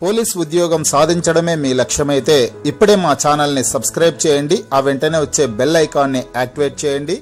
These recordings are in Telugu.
పోలీస్ ఉద్యోగం సాధించడమే మీ లక్ష్యమైతే ఇప్పుడే మా ఛానల్ని సబ్స్క్రైబ్ చేయండి ఆ వెంటనే వచ్చే బెల్ ఐకాన్ని యాక్టివేట్ చేయండి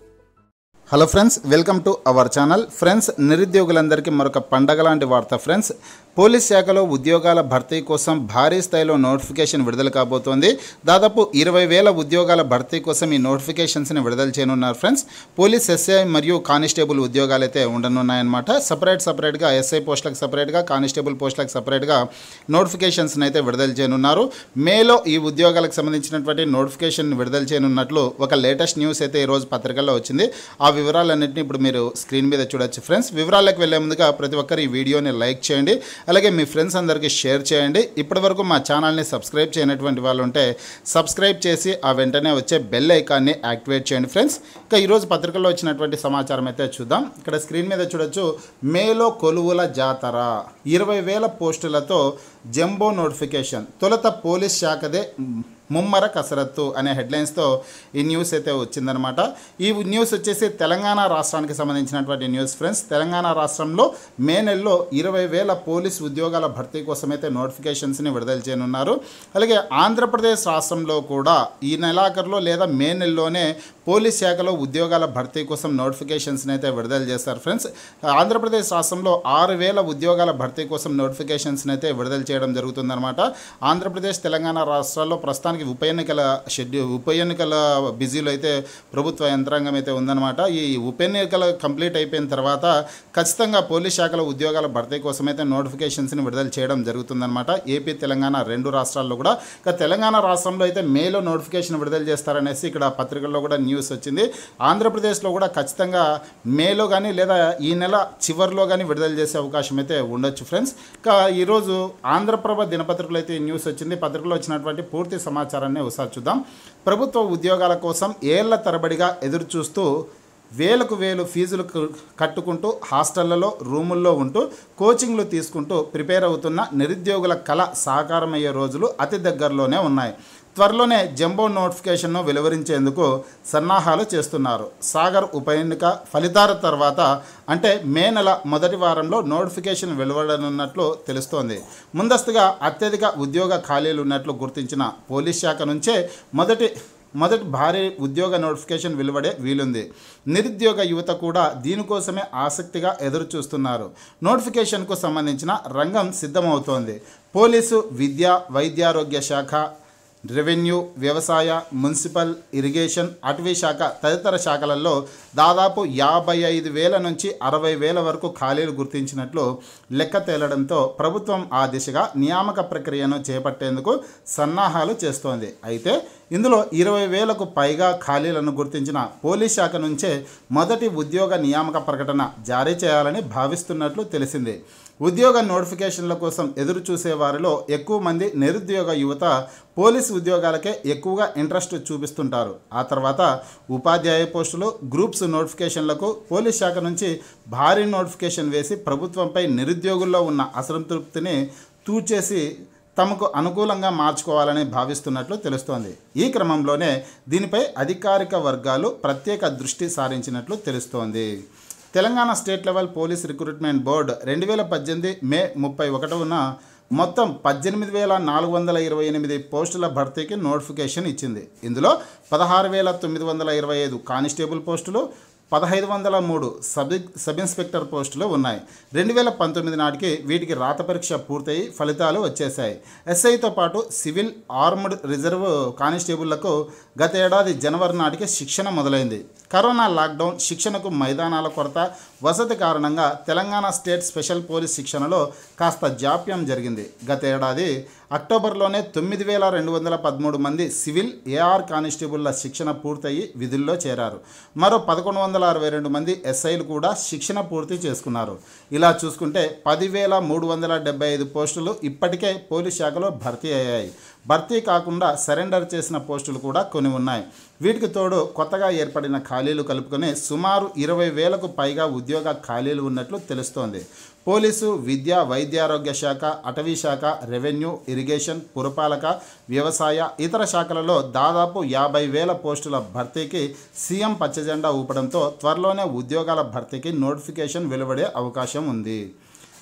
hello friends welcome to our channel friends నిరుద్యోగులందరికీ మరొక పండగ లాంటి వార్త ఫ్రెండ్స్ పోలీస్ శాఖలో ఉద్యోగాల భర్తీ కోసం భారీ స్థాయిలో నోటిఫికేషన్ విడుదల కాబోతోంది దాదాపు ఇరవై వేల ఉద్యోగాల భర్తీ కోసం ఈ నోటిఫికేషన్స్ని విడుదల చేయనున్నారు ఫ్రెండ్స్ పోలీస్ ఎస్ఐ మరియు కానిస్టేబుల్ ఉద్యోగాలు అయితే ఉండనున్నాయన్నమాట సపరేట్ సపరేట్గా ఎస్ఐ పోస్టులకు సపరేట్గా కానిస్టేబుల్ పోస్టులకు సపరేట్గా నోటిఫికేషన్స్ని అయితే విడుదల చేయనున్నారు మేలో ఈ ఉద్యోగాలకు సంబంధించినటువంటి నోటిఫికేషన్ విడుదల చేయనున్నట్లు ఒక లేటెస్ట్ న్యూస్ అయితే ఈరోజు పత్రికల్లో వచ్చింది ఆ వివరాలన్నింటినీ ఇప్పుడు మీరు స్క్రీన్ మీద చూడొచ్చు ఫ్రెండ్స్ వివరాలకు వెళ్లే ముందుగా ప్రతి ఒక్కరు ఈ వీడియోని లైక్ చేయండి అలాగే మీ ఫ్రెండ్స్ అందరికీ షేర్ చేయండి ఇప్పటివరకు మా ఛానల్ని సబ్స్క్రైబ్ చేయనటువంటి వాళ్ళు ఉంటే సబ్స్క్రైబ్ చేసి ఆ వెంటనే వచ్చే బెల్ ఐకాన్ని యాక్టివేట్ చేయండి ఫ్రెండ్స్ ఇక ఈరోజు పత్రికల్లో వచ్చినటువంటి సమాచారం అయితే చూద్దాం ఇక్కడ స్క్రీన్ మీద చూడొచ్చు మేలో కొలువుల జాతర ఇరవై వేల పోస్టులతో జంబో నోటిఫికేషన్ తొలుత పోలీస్ శాఖదే ముమ్మర కసరత్తు అనే హెడ్లైన్స్తో ఈ న్యూస్ అయితే వచ్చిందనమాట ఈ న్యూస్ వచ్చేసి తెలంగాణ రాష్ట్రానికి సంబంధించినటువంటి న్యూస్ ఫ్రెండ్స్ తెలంగాణ రాష్ట్రంలో మే నెలలో ఇరవై వేల పోలీస్ ఉద్యోగాల భర్తీ కోసం అయితే నోటిఫికేషన్స్ని విడుదల చేయనున్నారు అలాగే ఆంధ్రప్రదేశ్ రాష్ట్రంలో కూడా ఈ నెలాఖరులో లేదా మే నెలలోనే పోలీస్ శాఖలో ఉద్యోగాల భర్తీ కోసం నోటిఫికేషన్స్ని అయితే విడుదల చేస్తారు ఫ్రెండ్స్ ఆంధ్రప్రదేశ్ రాష్ట్రంలో ఆరు వేల ఉద్యోగాల భర్తీ కోసం నోటిఫికేషన్స్ని అయితే విడుదల చేయడం జరుగుతుందన్నమాట ఆంధ్రప్రదేశ్ తెలంగాణ రాష్ట్రాల్లో ప్రస్తుతానికి ఉప ఎన్నికల షెడ్యూల్ ఉప ఎన్నికల బిజీలో అయితే ప్రభుత్వ యంత్రాంగం అయితే ఉందన్నమాట ఈ ఉప ఎన్నికలు కంప్లీట్ అయిపోయిన తర్వాత ఖచ్చితంగా పోలీస్ శాఖల ఉద్యోగాల భర్తీ కోసం అయితే నోటిఫికేషన్స్ని విడుదల చేయడం జరుగుతుందన్నమాట ఏపీ తెలంగాణ రెండు రాష్ట్రాల్లో కూడా ఇక తెలంగాణ రాష్ట్రంలో అయితే మేలో నోటిఫికేషన్ విడుదల చేస్తారనేసి ఇక్కడ పత్రికల్లో కూడా న్యూస్ వచ్చింది ఆంధ్రప్రదేశ్లో కూడా ఖచ్చితంగా మేలో కానీ లేదా ఈ నెల చివరిలో కానీ విడుదల చేసే అవకాశం అయితే ఉండొచ్చు ఫ్రెండ్స్ ఇక ఈరోజు ఆంధ్రప్రభ దినపత్రికలో అయితే ఈ న్యూస్ వచ్చింది పత్రికలో వచ్చినటువంటి పూర్తి సమాచారాన్ని ఒకసారి చూద్దాం ప్రభుత్వ ఉద్యోగాల కోసం ఏళ్ల తరబడిగా ఎదురు చూస్తూ వేలకు వేలు ఫీజులు కు- కట్టుకుంటూ హాస్టళ్లలో రూముల్లో ఉంటూ కోచింగ్లు తీసుకుంటూ ప్రిపేర్ అవుతున్న నిరుద్యోగుల కళ సాకారమయ్యే రోజులు అతి దగ్గరలోనే ఉన్నాయి త్వరలోనే జంబో నోటిఫికేషన్ను వెలువరించేందుకు సన్నాహాలు చేస్తున్నారు సాగర్ ఉప ఎన్నిక ఫలితాల తర్వాత అంటే మే నెల మొదటి వారంలో నోటిఫికేషన్ వెలువడనున్నట్లు తెలుస్తోంది ముందస్తుగా అత్యధిక ఉద్యోగ ఖాళీలు ఉన్నట్లు గుర్తించిన పోలీస్ శాఖ నుంచే మొదటి మొదటి భారీ ఉద్యోగ నోటిఫికేషన్ వెలువడే వీలుంది నిరుద్యోగ యువత కూడా దీనికోసమే ఆసక్తిగా ఎదురు చూస్తున్నారు నోటిఫికేషన్కు సంబంధించిన రంగం సిద్ధమవుతోంది పోలీసు విద్య వైద్యారోగ్య శాఖ రెవెన్యూ వ్యవసాయ మున్సిపల్ ఇరిగేషన్ అటవీ శాఖ తదితర శాఖలలో దాదాపు యాభై ఐదు వేల నుంచి అరవై వేల వరకు ఖాళీలు గుర్తించినట్లు లెక్క తేలడంతో ప్రభుత్వం ఆ దిశగా నియామక ప్రక్రియను చేపట్టేందుకు సన్నాహాలు చేస్తోంది అయితే ఇందులో ఇరవై వేలకు పైగా ఖాళీలను గుర్తించిన పోలీస్ శాఖ నుంచే మొదటి ఉద్యోగ నియామక ప్రకటన జారీ చేయాలని భావిస్తున్నట్లు తెలిసింది ఉద్యోగ నోటిఫికేషన్ల కోసం ఎదురు చూసే వారిలో ఎక్కువ మంది నిరుద్యోగ యువత పోలీస్ ఉద్యోగాలకే ఎక్కువగా ఇంట్రెస్ట్ చూపిస్తుంటారు ఆ తర్వాత ఉపాధ్యాయ పోస్టులు గ్రూప్స్ నోటిఫికేషన్లకు పోలీస్ శాఖ నుంచి భారీ నోటిఫికేషన్ వేసి ప్రభుత్వంపై నిరుద్యోగుల్లో ఉన్న అసంతృప్తిని తూచేసి తమకు అనుకూలంగా మార్చుకోవాలని భావిస్తున్నట్లు తెలుస్తోంది ఈ క్రమంలోనే దీనిపై అధికారిక వర్గాలు ప్రత్యేక దృష్టి సారించినట్లు తెలుస్తోంది Telangana state level police recruitment board రెండు వేల పద్దెనిమిది మే ముప్పై ఒకటవన మొత్తం పద్దెనిమిది వేల నాలుగు వందల ఇరవై ఎనిమిది పోస్టుల భర్తీకి నోటిఫికేషన్ ఇచ్చింది ఇందులో పదహారు వేల తొమ్మిది వందల ఇరవై ఐదు కానిస్టేబుల్ పోస్టులు పదహైదు వందల మూడు సబ్ సబ్ ఇన్స్పెక్టర్ పోస్టులు ఉన్నాయి రెండు వేల పంతొమ్మిది నాటికి వీటికి రాత పరీక్ష పూర్తయి ఫలితాలు వచ్చేశాయి ఎస్ఐతో పాటు సివిల్ ఆర్మ్డ్ రిజర్వ్ కానిస్టేబుళ్లకు గత ఏడాది జనవరి నాటికి శిక్షణ మొదలైంది కరోనా లాక్డౌన్ శిక్షణకు మైదానాల కొరత వసతి కారణంగా తెలంగాణ స్టేట్ స్పెషల్ పోలీస్ శిక్షణలో కాస్త జాప్యం జరిగింది గత ఏడాది అక్టోబర్లోనే తొమ్మిది వేల రెండు వందల పదమూడు మంది సివిల్ ఏఆర్ కానిస్టేబుల్ల శిక్షణ పూర్తయి విధుల్లో చేరారు మరో పదకొండు వందల అరవై రెండు మంది ఎస్ఐలు కూడా శిక్షణ పూర్తి చేసుకున్నారు ఇలా చూసుకుంటే పదివేల మూడు వందల డెబ్బై ఐదు పోస్టులు ఇప్పటికే పోలీస్ శాఖలో భర్తీ అయ్యాయి భర్తీ కాకుండా సరెండర్ చేసిన పోస్టులు కూడా కొన్ని ఉన్నాయి వీటికి తోడు కొత్తగా ఏర్పడిన ఖాళీలు కలుపుకొని సుమారు ఇరవై వేలకు పైగా ఉద్యోగ ఖాళీలు ఉన్నట్లు తెలుస్తోంది పోలీసు విద్య వైద్యారోగ్య శాఖ అటవీ శాఖ రెవెన్యూ ఇరిగేషన్ పురపాలక వ్యవసాయ ఇతర శాఖలలో దాదాపు యాభై వేల పోస్టుల భర్తీకి సీఎం పచ్చజెండా ఊపడంతో త్వరలోనే ఉద్యోగాల భర్తీకి నోటిఫికేషన్ వెలువడే అవకాశం ఉంది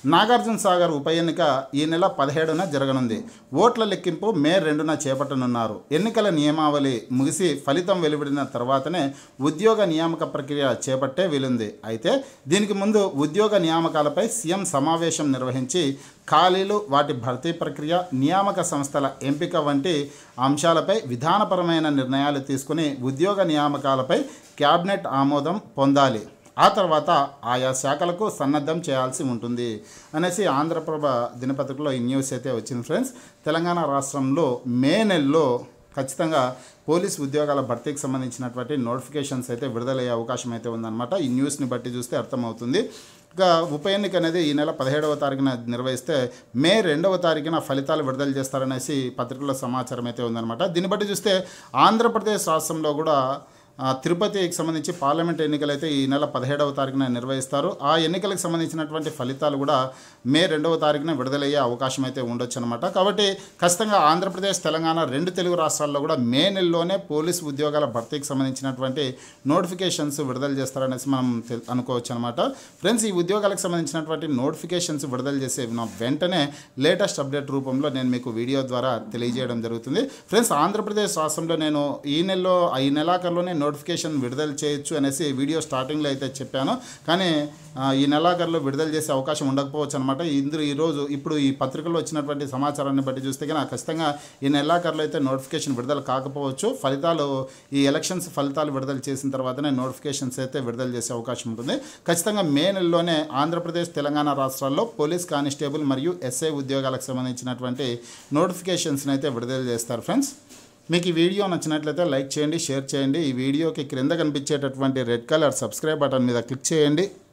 నాగార్జున సాగర్ ఉప ఎన్నిక ఈ నెల పదిహేడున జరగనుంది ఓట్ల లెక్కింపు మే రెండున చేపట్టనున్నారు ఎన్నికల నియమావళి ముగిసి ఫలితం వెలువడిన తర్వాతనే ఉద్యోగ నియామక ప్రక్రియ చేపట్టే వీలుంది అయితే దీనికి ముందు ఉద్యోగ నియామకాలపై సీఎం సమావేశం నిర్వహించి ఖాళీలు వాటి భర్తీ ప్రక్రియ నియామక సంస్థల ఎంపిక వంటి అంశాలపై విధానపరమైన నిర్ణయాలు తీసుకుని ఉద్యోగ నియామకాలపై క్యాబినెట్ ఆమోదం పొందాలి ఆ తర్వాత ఆయా శాఖలకు సన్నద్ధం చేయాల్సి ఉంటుంది అనేసి ఆంధ్రప్రభ దినపత్రికలో ఈ న్యూస్ అయితే వచ్చింది ఫ్రెండ్స్ తెలంగాణ రాష్ట్రంలో మే నెలలో ఖచ్చితంగా పోలీస్ ఉద్యోగాల భర్తీకి సంబంధించినటువంటి నోటిఫికేషన్స్ అయితే విడుదలయ్యే అవకాశం అయితే ఉందన్నమాట ఈ న్యూస్ని బట్టి చూస్తే అర్థమవుతుంది ఇక ఉప ఎన్నిక అనేది ఈ నెల పదిహేడవ తారీఖున నిర్వహిస్తే మే రెండవ తారీఖున ఫలితాలు విడుదల చేస్తారనేసి పత్రికల్లో సమాచారం అయితే ఉందన్నమాట దీన్ని బట్టి చూస్తే ఆంధ్రప్రదేశ్ రాష్ట్రంలో కూడా ఆ, తిరుపతికి సంబంధించి పార్లమెంట్ ఎన్నికలు అయితే ఈ నెల పదిహేడవ తారీఖున నిర్వహిస్తారు ఆ ఎన్నికలకు సంబంధించినటువంటి ఫలితాలు కూడా మే రెండవ తారీఖున విడుదలయ్యే అవకాశం అయితే ఉండొచ్చు అనమాట కాబట్టి ఖచ్చితంగా ఆంధ్రప్రదేశ్ తెలంగాణ రెండు తెలుగు రాష్ట్రాల్లో కూడా మే నెలలోనే పోలీస్ ఉద్యోగాల భర్తీకి సంబంధించినటువంటి నోటిఫికేషన్స్ విడుదల చేస్తారనేసి మనం తెల్- అనుకోవచ్చు అనమాట ఫ్రెండ్స్ ఈ ఉద్యోగాలకు సంబంధించినటువంటి నోటిఫికేషన్స్ విడుదల చేసే నా వెంటనే లేటెస్ట్ అప్డేట్ రూపంలో నేను మీకు వీడియో ద్వారా తెలియజేయడం జరుగుతుంది ఫ్రెండ్స్ ఆంధ్రప్రదేశ్ రాష్ట్రంలో నేను ఈ నెలలో ఈ నెలాఖరులోనే నోటిఫికేషన్ విడుదల చేయొచ్చు అనేసి వీడియో స్టార్టింగ్లో అయితే చెప్పాను కానీ ఆ, ఈ నెలాఖరులో విడుదల చేసే అవకాశం ఉండకపోవచ్చు అనమాట ఇందులో ఈరోజు ఇప్పుడు ఈ పత్రికలో వచ్చినటువంటి సమాచారాన్ని బట్టి చూస్తే కనుక ఖచ్చితంగా ఈ నెలాఖరులో అయితే నోటిఫికేషన్ విడుదల కాకపోవచ్చు ఫలితాలు ఈ ఎలక్షన్స్ ఫలితాలు విడుదల చేసిన తర్వాతనే నోటిఫికేషన్స్ అయితే విడుదల చేసే అవకాశం ఉంటుంది ఖచ్చితంగా మే నెలలోనే ఆంధ్రప్రదేశ్ తెలంగాణ రాష్ట్రాల్లో పోలీస్ కానిస్టేబుల్ మరియు ఎస్ఐ ఉద్యోగాలకు సంబంధించినటువంటి నోటిఫికేషన్స్ని అయితే విడుదల చేస్తారు ఫ్రెండ్స్ మీకు ఈ వీడియో నచ్చినట్లయితే లైక్ చేయండి షేర్ చేయండి ఈ వీడియోకి క్రింద కనిపించేటటువంటి రెడ్ కలర్ సబ్స్క్రైబ్ బటన్ మీద క్లిక్ చేయండి